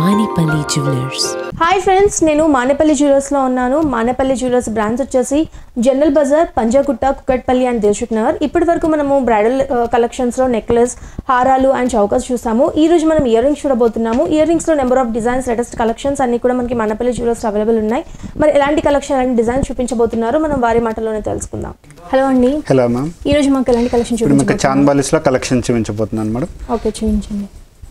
Manipali Jewelers. Hi friends నేను మానేపల్లి జ్యువెలర్స్లో ఉన్నాను మానేపల్లి జ్యువెలర్స్ బ్రాంచ్ వచ్చేసి జనరల్ బజార్ పంజాగుట్ట కుక్కట్పల్లి అండ్ దిల్షుక్ నగర్ ఇప్పటి వరకు మనము బ్రైడల్ కలెక్షన్స్లో నెక్లెస్ హారాలు అండ్ చౌకస్ చూసాము ఈ రోజు మనం ఇయర్ రింగ్స్ చూడబోతున్నాము ఇయర్ రింగ్స్లో number of designs latest collections అన్ని కూడా మనకి మానేపల్లి జ్యువెలర్స్ అవైలబుల్ ఉన్నాయి మరి ఎలాంటి కలెక్షన్ అండ్ డిజైన్స్ చూపించబోతున్నారో మనం వారి మాటలోనే తెలుసుకుందాం హలో అండి హలో మ్యామ్ ఈ రోజు మాకు ఎలాంటి కలెక్షన్ ఇప్పుడు మీకు చూపించబోతున్నారు చాంద్బాలిస్లో కలెక్షన్ చూపించబోతున్నాను మేడం ఓకే చూపించండి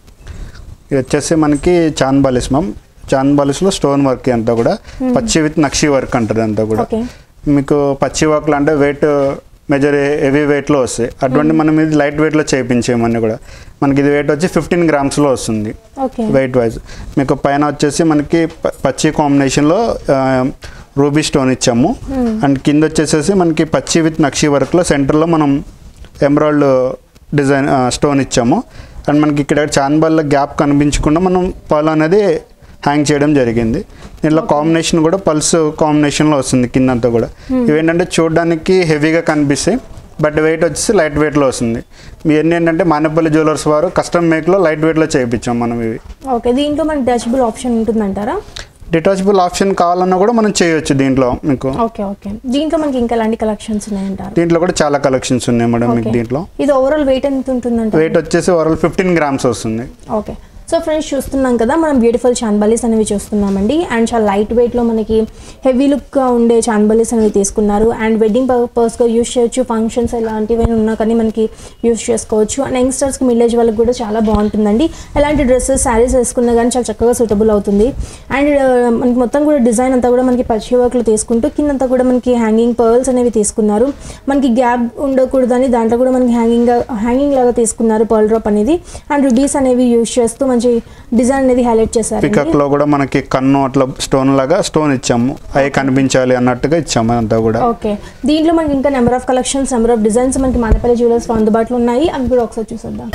ఇది వచ్చేసి మనకి చాంద్బాలిస్ మ్యామ్ చాంద్బాలిస్లో స్టోన్ వర్క్ అంతా కూడా పచ్చి విత్ నక్షి వర్క్ అంటారు అంతా కూడా ఓకే మీకు పచ్చి వర్క్లు అంటే వెయిట్ మెజర్ హెవీ వెయిట్లో వస్తాయి అటువంటి మనం ఇది లైట్ వెయిట్లో చేయించేమన్నీ కూడా మనకి ఇది వెయిట్ వచ్చి ఫిఫ్టీన్ గ్రామ్స్లో వస్తుంది ఓకే వెయిట్ వైజ్ మీకు పైన వచ్చేసి మనకి ప- పచ్చి కాంబినేషన్లో రూబీ స్టోన్ ఇచ్చాము అండ్ కింద వచ్చేసేసి మనకి పచ్చి విత్ నక్షి వర్క్లో సెంటర్లో మనం ఎమరాల్డ్ డిజైన్ స్టోన్ ఇచ్చాము అండ్ మనకి ఇక్కడ చాన్బల్ల గ్యాప్ కనిపించకుండా మనం పల్ అనేది హ్యాంగ్ చేయడం జరిగింది దీంట్లో కాంబినేషన్ కూడా పల్స్ కాంబినేషన్లో వస్తుంది కిందంతా కూడా ఇవేంటంటే చూడడానికి హెవీగా కనిపిస్తాయి బట్ వెయిట్ వచ్చేసి లైట్ వెయిట్లో వస్తుంది మీ ఎన్ని ఏంటంటే మానపల్లి జ్యువెలర్స్ వారు కస్టమ్ మేక్లో లైట్ వెయిట్లో చేయించాం మనం ఇవి ఓకే దీంట్లో మనకి టచబుల్ ఆప్షన్ ఉంటుందంటారా డిటాచబుల్ ఆప్షన్ కావాలన్నా కూడా మనం చేయొచ్చు దీంట్లో మీకు ఓకే ఓకే దీంట్లో మనకి ఇంకా ఎలాంటి కలెక్షన్స్ ఉన్నాయంటారు దీంట్లో కూడా చాలా కలెక్షన్స్ ఉన్నాయి మేడం మీకు ఓకే. దీంట్లో ఇది ఓవరాల్ వెయిట్ ఎంత ఉంటుందంట వెయిట్ వచ్చేసి ఓవరాల్ ఫిఫ్టీన్ గ్రామ్స్ వస్తుంది ఓకే సో ఫ్రెండ్స్ చూస్తున్నాం కదా మనం బ్యూటిఫుల్ చాన్బలీస్ అనేవి చూస్తున్నామండి అండ్ చాలా లైట్ వెయిట్లో మనకి హెవీ లుక్గా ఉండే చాన్బలీస్ అనేవి తీసుకున్నారు అండ్ వెడ్డింగ్ పర్పస్గా యూస్ చేయొచ్చు ఫంక్షన్స్ ఇలాంటివి ఉన్నా కానీ మనకి యూస్ చేసుకోవచ్చు అండ్ యంగ్స్టర్స్కి మిల్లేజ్ వాళ్ళకి కూడా చాలా బాగుంటుందండి ఎలాంటి డ్రెస్సెస్ శారీస్ వేసుకున్నా కానీ చాలా చక్కగా సూటబుల్ అవుతుంది అండ్ మనకి మొత్తం కూడా డిజైన్ అంతా కూడా మనకి పచ్చి వర్క్లో తీసుకుంటూ కిందంతా కూడా మనకి హ్యాంగింగ్ పర్ల్స్ అనేవి తీసుకున్నారు మనకి గ్యాప్ ఉండకూడదని దాంట్లో కూడా మనకి హ్యాంగింగ్ హ్యాంగింగ్ లాగా తీసుకున్నారు పర్ల్ డ్రాప్ అనేది అండ్ రుబీస్ అనేవి యూస్ చేస్తూ మంచి డిజైన్ అనేది హైలైట్ చేశారు పికక్ లో కూడా మనకి కన్ను అట్లా స్టోన్ లాగా స్టోన్ ఇచ్చాము అవి కనిపించాలి అన్నట్టుగా ఇచ్చాము అదంతా కూడా ఓకే దీంట్లో మనకి ఇంకా number of collections number of designs మనకి మానపల్లి జ్యువెలర్స్లో అందుబాటులో ఉన్నాయి అవి కూడా ఒకసారి చూసేద్దాం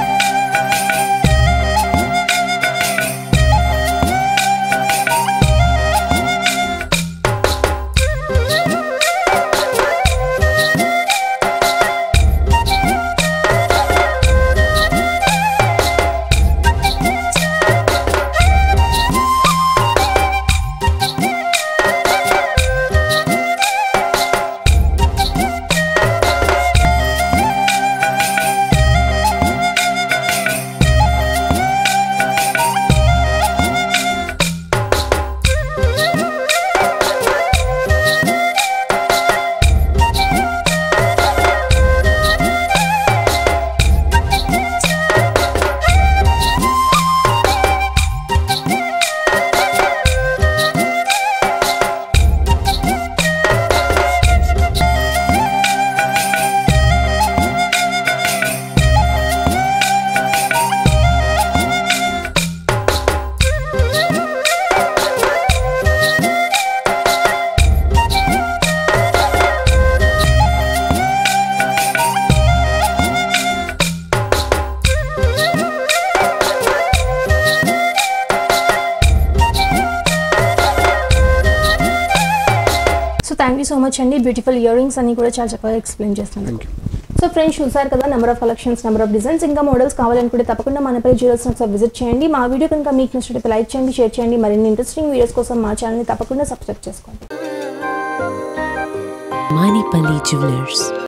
so thank you so much అండి బ్యూటిఫుల్ ఇయర్ రింగ్స్ అన్ని కూడా చాలా చక్కగా ఎక్స్ప్లెయిన్ చేస్తున్నాను సో ఫ్రెండ్స్ చూసారు కదా number of collections number of designs ఇంకా మోడల్స్ కావాలనుకుంటే తప్పకుండా మనపై జ్యువెల్స్ ఒకసారి విజిట్ చేయండి మా వీడియో కనుక మీకు నచ్చినట్లయితే లైక్ చేయండి షేర్ చేయండి మరిన్ని ఇంట్రెస్టింగ్ వీడియోస్ కోసం మా ఛానల్ని తప్పకుండా సబ్స్క్రైబ్ చేసుకోండి Manipali Jewelers.